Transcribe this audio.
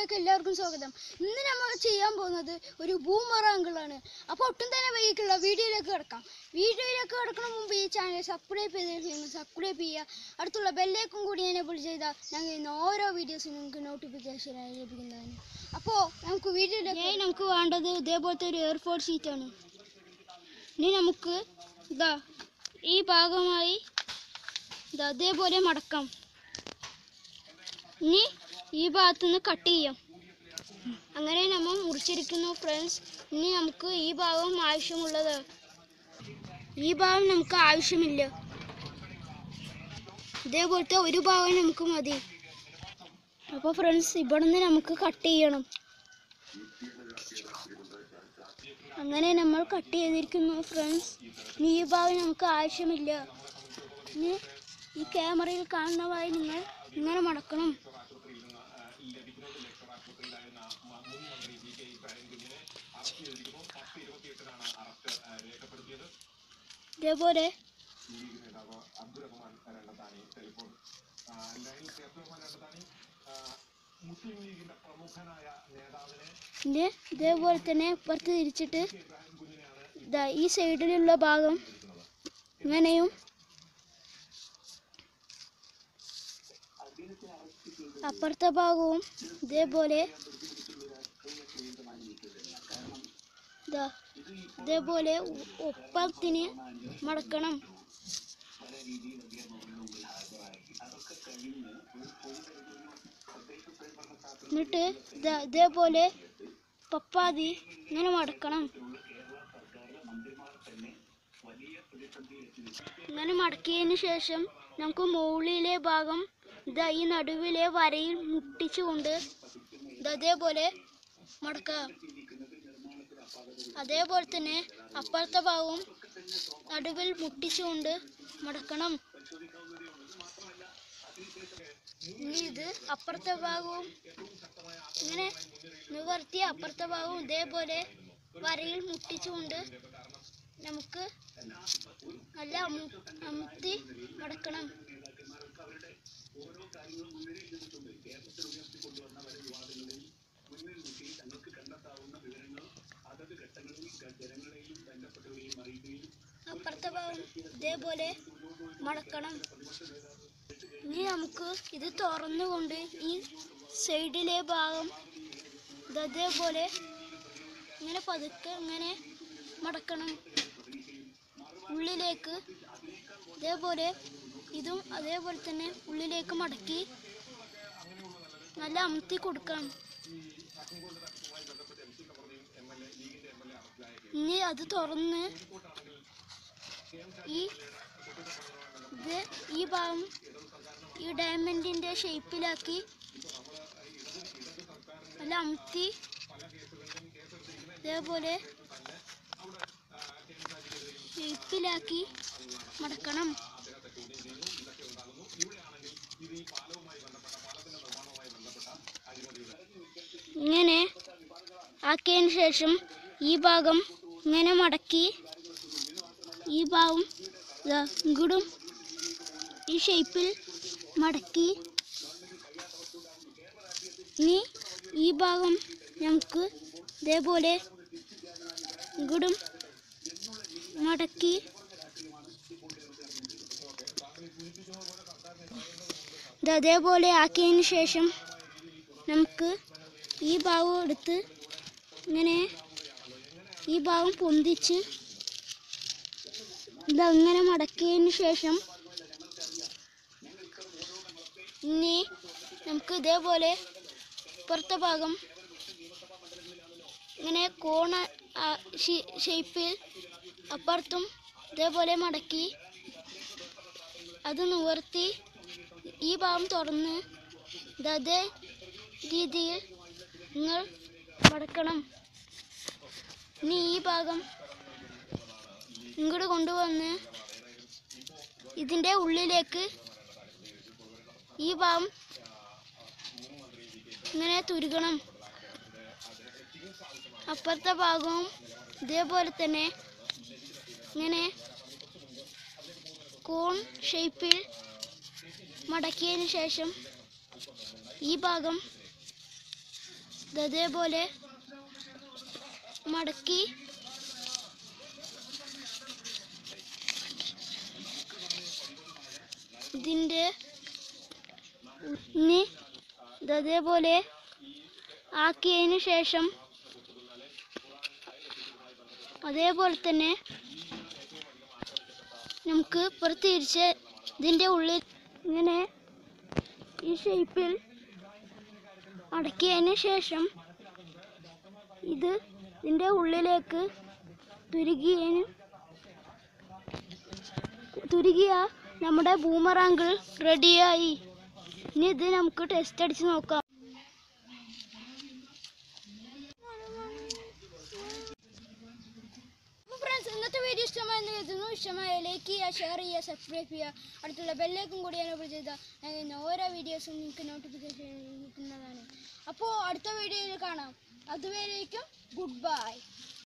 വീഡിയോയിലേക്ക് എല്ലാവർക്കും സ്വാഗതം ഇന്ന് നമ്മൾ ചെയ്യാൻ പോകുന്നത് ഒരു ബൂമറാങ്കിളാണ് അപ്പോൾ ഒട്ടും തന്നെ വൈകിട്ടുള്ള വീഡിയോയിലേക്ക് കിടക്കാം വീഡിയോയിലേക്ക് കിടക്കുന്ന മുമ്പ് ഈ ചാനൽ സബ്സ്ക്രൈബ് ചെയ്തില്ലെങ്കിൽ സബ്സ്ക്രൈബ് ചെയ്യുക അടുത്തുള്ള ബെല്ലേക്കും കൂടി എനേബിൾ ചെയ്താൽ ഞങ്ങൾ ഇന്ന് ഓരോ വീഡിയോസും നിങ്ങൾക്ക് നോട്ടിഫിക്കേഷനായി ലഭിക്കുന്നതാണ് അപ്പോൾ നമുക്ക് വീഡിയോയിലേക്ക് നമുക്ക് വേണ്ടത് ഇതേപോലത്തെ ഒരു എയർപോർട്ട് സീറ്റാണ് ഇനി നമുക്ക് ഇതാ ഈ ഭാഗമായി ഇതാ അതേപോലെ മടക്കാം ഇനി ഈ ഭാഗത്തുനിന്ന് കട്ട് ചെയ്യാം അങ്ങനെ നമ്മൾ മുറിച്ചിരിക്കുന്നു ഫ്രണ്ട്സ് ഇനി നമുക്ക് ഈ ഭാഗം ആവശ്യമുള്ളത് ഈ ഭാഗം നമുക്ക് ആവശ്യമില്ല ഇതേപോലത്തെ ഒരു ഭാഗം നമുക്ക് മതി അപ്പോൾ ഫ്രണ്ട്സ് ഇവിടെ നിന്ന് നമുക്ക് കട്ട് ചെയ്യണം അങ്ങനെ നമ്മൾ കട്ട് ചെയ്തിരിക്കുന്നു ഫ്രണ്ട്സ് ഇനി ഈ ഭാഗം നമുക്ക് ആവശ്യമില്ല ഇനി ഈ ക്യാമറയിൽ കാണുന്നതായി നിങ്ങൾ ഇങ്ങനെ മടക്കണം ഇതേപോലെ ഇത് ഇതേപോലെ തന്നെ ഇപ്പുറത്ത് തിരിച്ചിട്ട് ഇതാ ഈ സൈഡിലുള്ള ഭാഗം ഇങ്ങനെയും അപ്പുറത്തെ ഭാഗവും ഇതേപോലെ ഇതാ ഇതേപോലെ ഒ- ഒപ്പത്തിന് മടക്കണം എന്നിട്ട് ഇതാ ഇതേപോലെ പപ്പാതി ഇങ്ങനെ മടക്കണം ഇങ്ങനെ മടക്കിയതിന് ശേഷം നമുക്ക് മുകളിലെ ഭാഗം ഇതാ ഈ നടുവിലെ വരയിൽ മുട്ടിച്ചുകൊണ്ട് ഇത് അതേപോലെ മടക്കാം അതേപോലെ തന്നെ അപ്പുറത്തെ ഭാഗവും നടുവിൽ മുട്ടിച്ചുകൊണ്ട് മടക്കണം ഇനി ഇത് അപ്പുറത്തെ ഭാഗവും ഇങ്ങനെ നിവർത്തി അപ്പുറത്തെ ഭാഗവും ഇതേപോലെ വരയിൽ മുട്ടിച്ചുകൊണ്ട് നമുക്ക് നല്ല അമു അമുത്തി മടക്കണം അപ്പുറത്തെ ഭാഗം ഇതേപോലെ മടക്കണം ഇനി നമുക്ക് ഇത് തുറന്നുകൊണ്ട് ഈ സൈഡിലെ ഭാഗം ഇത് അതേപോലെ ഇങ്ങനെ പതുക്കെ ഇങ്ങനെ മടക്കണം ഉള്ളിലേക്ക് ഇതേപോലെ ഇതും അതേപോലെ തന്നെ ഉള്ളിലേക്ക് മടക്കി നല്ല അമർത്തി കൊടുക്കണം ഇനി അത് തുറന്ന് ഈ ഇത് ഈ ഭാഗം ഈ ഡയമണ്ടിന്റെ ഷേപ്പിലാക്കി നല്ല അമർത്തി ഇതേപോലെ ഷേപ്പിലാക്കി മടക്കണം ഇങ്ങനെ ആക്കിയതിന് ശേഷം ഈ ഭാഗം ഇങ്ങനെ മടക്കി ഈ ഭാഗം ഇതാ ഇങ്ങോട്ടും ഈ ഷേപ്പിൽ മടക്കി ഇനി ഈ ഭാഗം നമുക്ക് ഇതേപോലെ ഇങ്ങോട്ടും മടക്കി ഇത് അതേപോലെ ആക്കിയതിന് ശേഷം നമുക്ക് ഈ ഭാഗം എടുത്ത് ഇങ്ങനെ ഈ ഭാഗം പൊന്തിച്ച് ഇതങ്ങനെ മടക്കിയതിന് ശേഷം ഇനി നമുക്ക് ഇതേപോലെ ഇപ്പുറത്തെ ഭാഗം ഇങ്ങനെ കോണ ഷേപ്പിൽ അപ്പുറത്തും ഇതേപോലെ മടക്കി അത് നിവർത്തി ഈ ഭാഗം തുറന്ന് ഇത് അതേ രീതിയിൽ നിങ്ങൾ മടക്കണം ഇനി ഈ ഭാഗം ഇങ്ങോട്ട് കൊണ്ടുവന്ന് ഇതിൻ്റെ ഉള്ളിലേക്ക് ഈ ഭാഗം ഇങ്ങനെ തുരുകണം അപ്പുറത്തെ ഭാഗവും ഇതേപോലെ തന്നെ ഇങ്ങനെ കോൺ ഷേപ്പിൽ മടക്കിയതിന് ശേഷം ഈ ഭാഗം ഇത് അതേപോലെ മടക്കി ഇതിൻ്റെ ഇനി ഇത് അതേപോലെ ആക്കിയതിന് ശേഷം അതേപോലെ തന്നെ നമുക്ക് പുറത്ത് തിരിച്ച് ഇതിൻ്റെ ഉള്ളിൽ ഇങ്ങനെ ഈ ഷേപ്പിൽ അടക്കിയതിന് ശേഷം ഇത് ഇതിൻ്റെ ഉള്ളിലേക്ക് തുരുകിയതിന് തുരുകിയ നമ്മുടെ ബൂമറാങ്കിൾ റെഡിയായി ഇനി ഇത് നമുക്ക് ടെസ്റ്റ് അടിച്ച് നോക്കാം ഫ്രണ്ട്സ് ഇന്നത്തെ വീഡിയോ ഇഷ്ടമായെന്ന് കരുതുന്നു ഇഷ്ടമായ ലൈക്ക് ചെയ്യുക ഷെയർ ചെയ്യുക സബ്സ്ക്രൈബ് ചെയ്യുക അടുത്തുള്ള ബെല്ലേക്കും കൂടി എനേബിൾ ചെയ്താൽ ഞങ്ങൾ ഓരോ വീഡിയോസും നിങ്ങൾക്ക് നോട്ടിഫിക്കേഷൻ കിട്ടുന്നതാണ് അപ്പോൾ അടുത്ത വീഡിയോയിൽ കാണാം അതുവരേക്കും ഗുഡ് ബൈ